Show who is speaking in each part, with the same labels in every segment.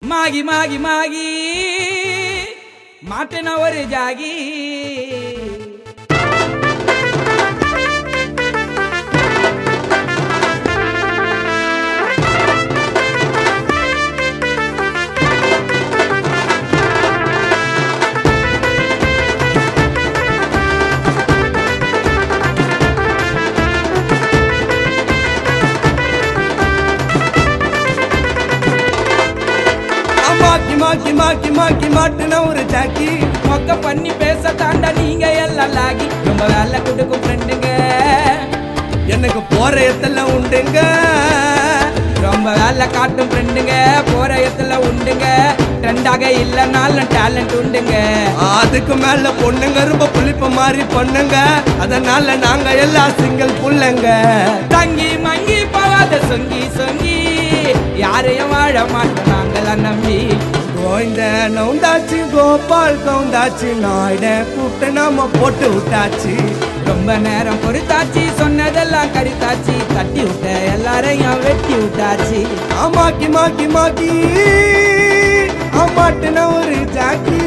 Speaker 1: மாகி மாகி மாகி மாட்டுன ஒரு ஜாகி
Speaker 2: மாக்கி மாக்கி மாக்கி மாக்கி மாட்டுன ஒரு ஜாக்கி
Speaker 1: மொக்க பண்ணி பேச தாண்டா நீங்க எல்லாம் லாகி ரொம்ப வேலை கொடுக்கும் ஃப்ரெண்டுங்க
Speaker 2: எனக்கு போற இடத்துல உண்டுங்க
Speaker 1: ரொம்ப வேலை காட்டும் ஃப்ரெண்டுங்க போற இடத்துல உண்டுங்க ட்ரெண்டாக இல்லைனாலும் டேலண்ட் உண்டுங்க
Speaker 2: அதுக்கு மேல பொண்ணுங்க ரொம்ப புளிப்பு மாதிரி பண்ணுங்க அதனால நாங்க எல்லாம் சிங்கிள் புள்ளைங்க
Speaker 1: தங்கி மங்கி போவாத சொங்கி சொங்கி யாரையும் வாழ மாட்டோம் நாங்களாம் நம்பி
Speaker 2: கோவிந்த நவுந்தாச்சு கோபால் கவுந்தாச்சு நாயிட கூப்பிட்டு நாம போட்டு விட்டாச்சு
Speaker 1: ரொம்ப நேரம் பொறுத்தாச்சு சொன்னதெல்லாம் கடித்தாச்சு தட்டி விட்ட எல்லாரையும் வெட்டி விட்டாச்சு
Speaker 2: ஆமாக்கி மாக்கி மாக்கி ஆமாட்டுன ஒரு ஜாக்கி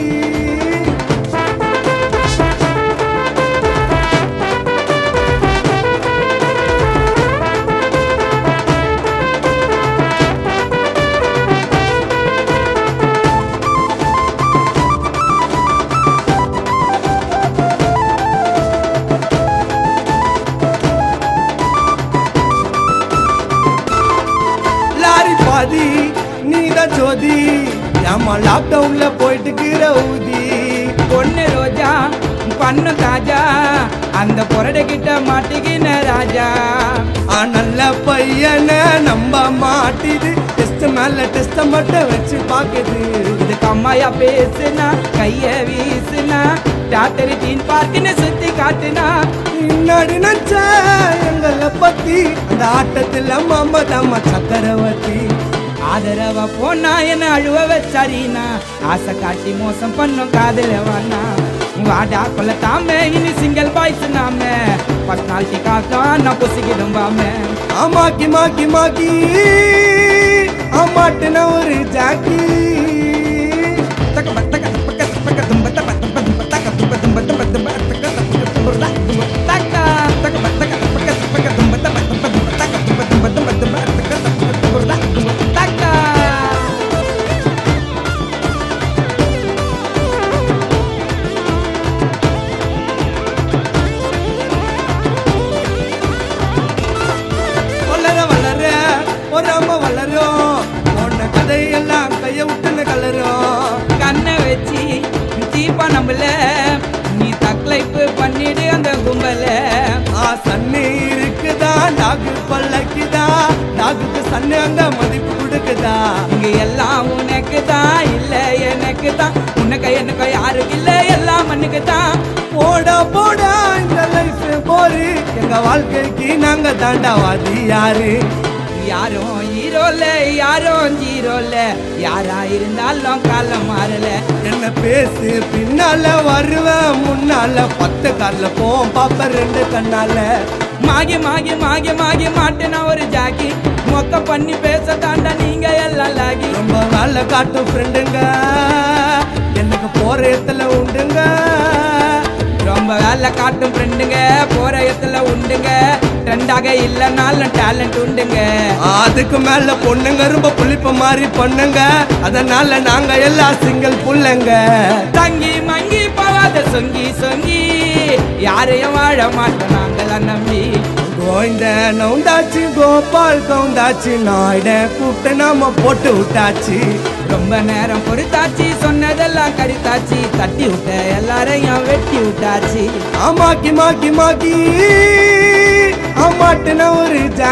Speaker 2: லாரி பாதி நீதான் ஜோதி ஏமா லாக்டவுன்ல போயிட்டு கீர ஊதி
Speaker 1: பொண்ணு ரோஜா பண்ணு தாஜா அந்த பொரடை கிட்ட மாட்டிக்கின ராஜா
Speaker 2: ஆ நல்ல பையனை நம்ப மாட்டிது டெஸ்ட் மேல டெஸ்ட மட்டும் வச்சு பாக்குது
Speaker 1: இதுக்கு அம்மாயா பேசுனா கைய வீசுனா டாக்டர் தீன் பார்க்குன்னு சுத்தி காட்டுனா
Speaker 2: பின்னாடி நச்ச எங்களை பத்தி அந்த ஆட்டத்துல மாமா தாம சக்கரவர்த்தி
Speaker 1: ஆதரவ போனா என்ன அழுவ வச்சாரீனா ஆசை காட்டி மோசம் பண்ணும் காதல வானா வாடா கொல்ல தாமே இனி சிங்கிள் பாய்ஸ் நாம பர்சனாலிட்டி காட்டா நான் புசிக்கிடும் பாமே
Speaker 2: ஆமாக்கி மாக்கி மாக்கி ஆமாட்டுன ஒரு ஜாக்கி
Speaker 1: தக்க பத்தக்க தப்பக்க தப்பக்க தும்ப தப்ப தப்ப தும்ப தக்க தும்ப தும்ப தும்ப தும்ப தக்க தப்பக்க தும்ப தா தும்ப தக்க தக்க பத்தக்க தப்பக்க தப்பக்க தும்ப தப்ப தும்ப தும்ப தக்க தும்ப தும்ப தும்ப தும்ப தக்க தப்பக்க தும்ப தா தும்ப தக்க
Speaker 2: வளர வளர பொறாம வளரும் உன்ன கதையெல்லாம் கைய விட்டுன்னு கலரும்
Speaker 1: கண்ணை வச்சு சீப்பா நம்மள நீ தக்லைப்பு பண்ணிடு அந்த கும்பல
Speaker 2: ஆ சன்னு இருக்குதா நாகு பல்லக்குதா நாகுக்கு சன்னு அங்க மதிப்பு கொடுக்குதா
Speaker 1: இங்க எல்லாம் உனக்கு தான் இல்ல எனக்கு தான் உனக்கு எனக்கு யாரும் இல்ல எல்லாம் மண்ணுக்கு தான்
Speaker 2: போடா போடா இந்த லைஃப் போரு எங்க வாழ்க்கைக்கு நாங்க தாண்டாவாதி யாரு
Speaker 1: யாரும் ஹீரோல யாரும் ஜீரோல யாரா இருந்தாலும் காலம் மாறல
Speaker 2: என்ன பேசு பின்னால வருவேன் முன்னால பத்து கார்ல போவோம் பாப்ப ரெண்டு கண்ணால
Speaker 1: மாகி மாகி மாகி மாகி மாட்டுனா ஒரு ஜாக்கி மொக்க பண்ணி பேச தாண்டா நீங்க எல்லாம் லாகி
Speaker 2: ரொம்ப வேலை காட்டும் ஃப்ரெண்டுங்க எனக்கு போற இடத்துல உண்டுங்க
Speaker 1: ரொம்ப வேலை காட்டும் ஃப்ரெண்டுங்க போற இடத்துல உண்டுங்க ட்ரெண்டாக இல்லைனாலும் டேலண்ட் உண்டுங்க
Speaker 2: அதுக்கு மேல பொண்ணுங்க ரொம்ப புளிப்பு மாதிரி பண்ணுங்க அதனால நாங்க எல்லாம் சிங்கிள் புள்ளைங்க
Speaker 1: தங்கி மங்கி போவாத சொங்கி சொங்கி யாரையும் வாழ மாட்டோம் நாங்களாம் நம்பி
Speaker 2: கோவிந்த நவுந்தாச்சு கோபால் கவுந்தாச்சு நாயிட கூப்பிட்டு நாம போட்டு விட்டாச்சு
Speaker 1: ரொம்ப நேரம் பொறுத்தாச்சு சொன்னதெல்லாம் கடித்தாச்சு தட்டி விட்ட எல்லாரையும் வெட்டி விட்டாச்சு
Speaker 2: ஆமாக்கி மாக்கி மாக்கி ஆமாட்டுன ஒரு ஜா